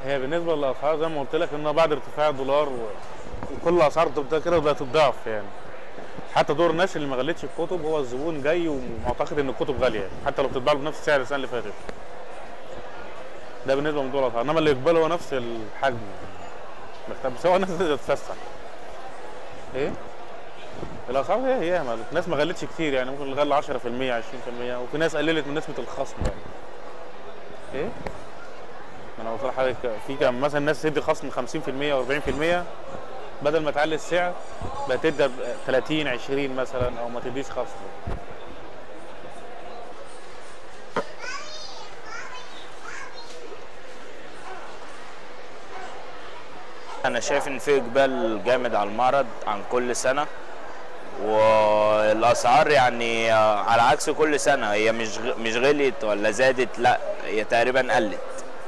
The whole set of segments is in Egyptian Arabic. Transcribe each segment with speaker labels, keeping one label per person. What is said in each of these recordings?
Speaker 1: هي بالنسبه للاسعار زي ما قلت لك ان بعد ارتفاع الدولار و... وكل الاسعار بتبقى كده بقت الضعف يعني حتى دور الناس اللي ما غلتش الكتب هو الزبون جاي ومعتقد ان الكتب غاليه يعني. حتى لو بتتباع بنفس سعر السنه اللي فاتت ده بالنسبه لموضوع الاسعار انما اللي يقبله هو نفس الحجم مختلف بس هو الناس تتفسح ايه الاسعار هي هي ما الناس ما غلتش كتير يعني ممكن الغل 10% 20% وفي ناس قللت من نسبه الخصم يعني ايه ما انا بقول لحضرتك في كان مثلا الناس تدي خصم 50% و40% بدل ما تعلي السعر بقت تدي 30 20 مثلا او ما تديش خصم
Speaker 2: انا شايف ان في اقبال جامد على المعرض عن كل سنه والاسعار يعني على عكس كل سنه هي مش غ- مش غليت ولا زادت لا هي تقريبا قلت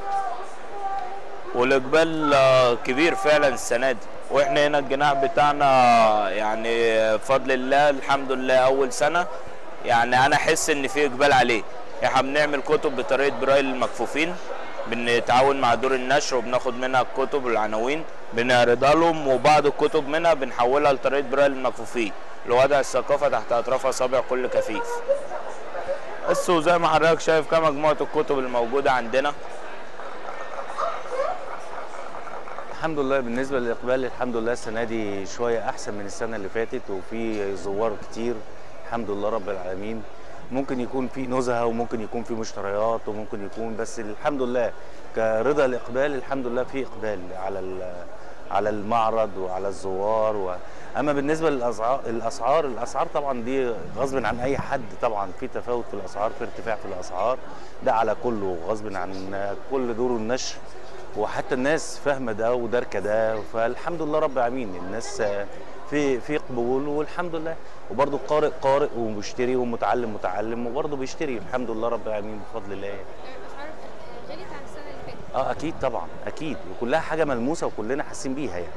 Speaker 2: والاقبال آه، كبير فعلا السنه دي واحنا هنا الجناح بتاعنا يعني بفضل الله الحمد لله اول سنه يعني انا احس ان في اقبال عليه احنا بنعمل كتب بطريقه برايل المكفوفين بنتعاون مع دور النشر وبناخد منها الكتب والعناوين بنعرضها لهم وبعض الكتب منها بنحولها لطريقه برايل المكفوفين لوضع الثقافه تحت اطراف اصابع كل كفيف بس وزي ما حضرتك شايف كده مجموعه الكتب الموجوده عندنا
Speaker 3: الحمد لله بالنسبة للإقبال الحمد لله السنة دي شوية أحسن من السنة اللي فاتت وفي زوار كتير الحمد لله رب العالمين ممكن يكون في نزهة وممكن يكون في مشتريات وممكن يكون بس الحمد لله كرضا الإقبال الحمد لله في إقبال على ال- على المعرض وعلى الزوار و... أما بالنسبة للأسعار الأسعار الأسعار طبعا دي غصب عن أي حد طبعا في تفاوت في الأسعار في ارتفاع في الأسعار ده على كله غصب عن كل دور النشر وحتى الناس فاهمه ده وداركه ده فالحمد لله رب العالمين الناس آه، في في قبول والحمد لله وبرضه القارئ قارئ ومشتري ومتعلم متعلم وبرضه بيشتري الحمد لله رب العالمين بفضل الله يعني.
Speaker 4: الاسعار غليت عن السنه اللي فاتت
Speaker 3: اه اكيد طبعا اكيد وكلها حاجه ملموسه وكلنا حاسين بيها يعني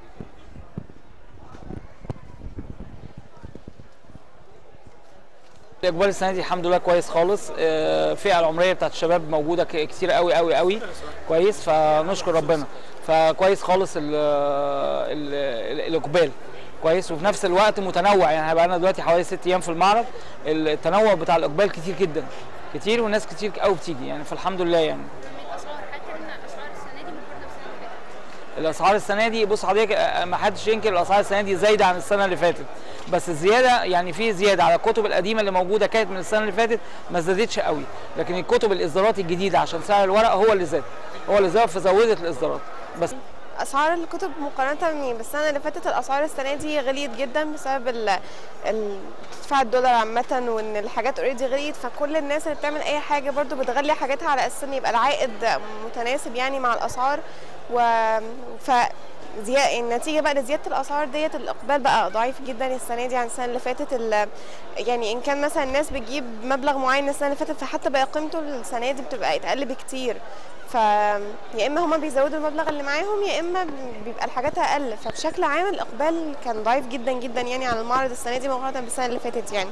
Speaker 5: الاقبال السنه دي الحمد لله كويس خالص آه، الفئه العمريه بتاعت الشباب موجوده ك- كتير قوي قوي قوي كويس فنشكر ربنا فكويس خالص ال ال ال الاقبال كويس وفي نفس الوقت متنوع يعني هيبقى انا دلوقتي حوالي ست ايام في المعرض التنوع بتاع الاقبال كتير جدا كتير والناس كتير قوي بتيجي يعني فالحمد لله يعني
Speaker 4: من الاسعار حتى ان اسعار السنه دي مقارنه بالسنه اللي فاتت
Speaker 5: الاسعار السنه دي بص حضرتك آه، ما حدش ينكر الاسعار السنه دي زايده عن السنه اللي فاتت بس الزياده يعني في زياده على الكتب القديمه اللي موجوده كانت من السنه اللي فاتت ما زادتش قوي لكن الكتب الاصدارات الجديده عشان سعر الورق هو اللي زاد هو اللي زاد فزودت الاصدارات بس
Speaker 6: اسعار الكتب مقارنه بالسنه اللي فاتت الاسعار السنه دي غليت جدا بسبب ال ال- ارتفاع الدولار عامه وان الحاجات اوريدي غليت فكل الناس اللي بتعمل اي حاجه برضو بتغلي حاجاتها على اساس ان يبقى العائد متناسب يعني مع الاسعار و ف زي... النتيجه بقى لزياده الاسعار ديت الاقبال بقى ضعيف جدا السنه دي عن السنه اللي فاتت ال... يعني ان كان مثلا الناس بتجيب مبلغ معين السنه اللي فاتت فحتى بقى قيمته السنه دي بتبقى اتقل بكتير ف يا اما هما بيزودوا المبلغ اللي معاهم يا اما بيبقى الحاجات اقل فبشكل عام الاقبال كان ضعيف جدا جدا يعني على المعرض السنه دي مقارنه بالسنه اللي فاتت يعني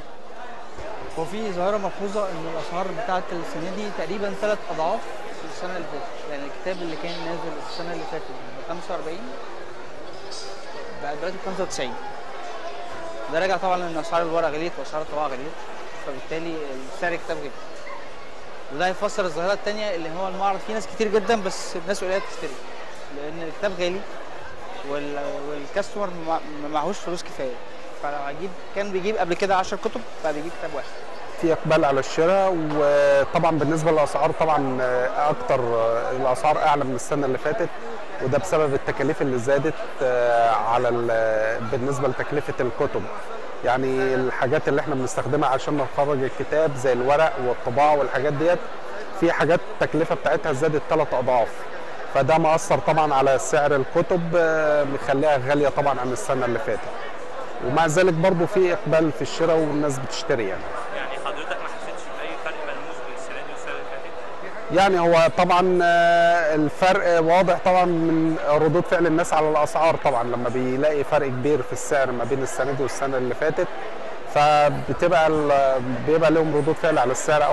Speaker 7: هو في ظاهرة ملحوظة إن الأسعار بتاعت السنة دي تقريبا ثلاث أضعاف السنة اللي فاتت، يعني الكتاب اللي كان نازل السنة اللي فاتت ب 45 بقى دلوقتي ب 95 ده راجع طبعا لأن أسعار الورق غليت وأسعار الطباعة غليت فبالتالي سعر الكتاب غلي وده هيفسر الظاهرة التانية اللي هو المعرض فيه ناس كتير جدا بس الناس قليلة بتشتري لأن الكتاب غالي وال... والكاستمر ما ما معهوش فلوس كفاية فلو هجيب كان بيجيب قبل كده 10 كتب بقى بيجيب كتاب واحد
Speaker 8: في اقبال على الشراء وطبعا بالنسبه للاسعار طبعا اكتر الاسعار اعلى من السنه اللي فاتت وده بسبب التكاليف اللي زادت على ال- بالنسبه لتكلفه الكتب يعني الحاجات اللي احنا بنستخدمها عشان نخرج الكتاب زي الورق والطباعه والحاجات ديت في حاجات التكلفه بتاعتها زادت ثلاث اضعاف فده مأثر طبعا على سعر الكتب آه، مخليها غاليه طبعا عن السنه اللي فاتت ومع ذلك برضو في اقبال في الشراء والناس بتشتري يعني
Speaker 9: يعني حضرتك ما حسيتش باي فرق ملموس بين السنه دي والسنه اللي فاتت؟
Speaker 8: يعني هو طبعا آه، الفرق واضح طبعا من ردود فعل الناس على الاسعار طبعا لما بيلاقي فرق كبير في السعر ما بين السنه دي والسنه اللي فاتت فبتبقى ال- بيبقى لهم ردود فعل على السعر او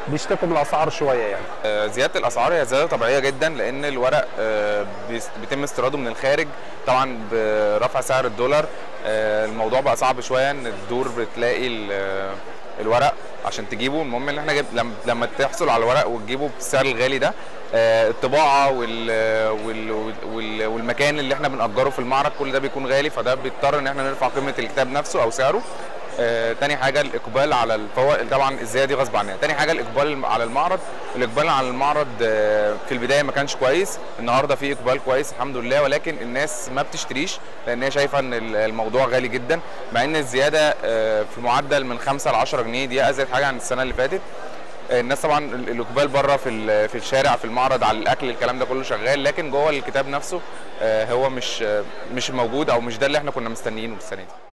Speaker 8: بيشتكوا من الاسعار شويه يعني
Speaker 10: آه، زياده الاسعار هي زياده طبيعيه جدا لان الورق آه، بيس- بيتم استيراده من الخارج طبعا برفع سعر الدولار آه، الموضوع بقى صعب شويه ان الدور بتلاقي ال- آه، الورق عشان تجيبه المهم ان احنا جب... لما- لما تحصل على الورق وتجيبه بالسعر الغالي ده آه، الطباعه وال... وال... وال... والمكان اللي احنا بنأجره في المعرض كل ده بيكون غالي فده بيضطر ان احنا نرفع قيمه الكتاب نفسه او سعره آه، تاني حاجه الاقبال على الفوائد طبعا الزياده دي غصب عننا تاني حاجه الاقبال على المعرض الاقبال على المعرض آه، في البدايه ما كانش كويس النهارده في اقبال كويس الحمد لله ولكن الناس ما بتشتريش لان هي شايفه ان ال- الموضوع غالي جدا مع ان الزياده آه، في معدل من 5 ل 10 جنيه دي ازيد حاجه عن السنه اللي فاتت آه، الناس طبعا ال- الاقبال بره في ال- في الشارع في المعرض على الاكل الكلام ده كله شغال لكن جوه الكتاب نفسه آه، هو مش آه، مش موجود او مش ده اللي احنا كنا مستنيينه السنه دي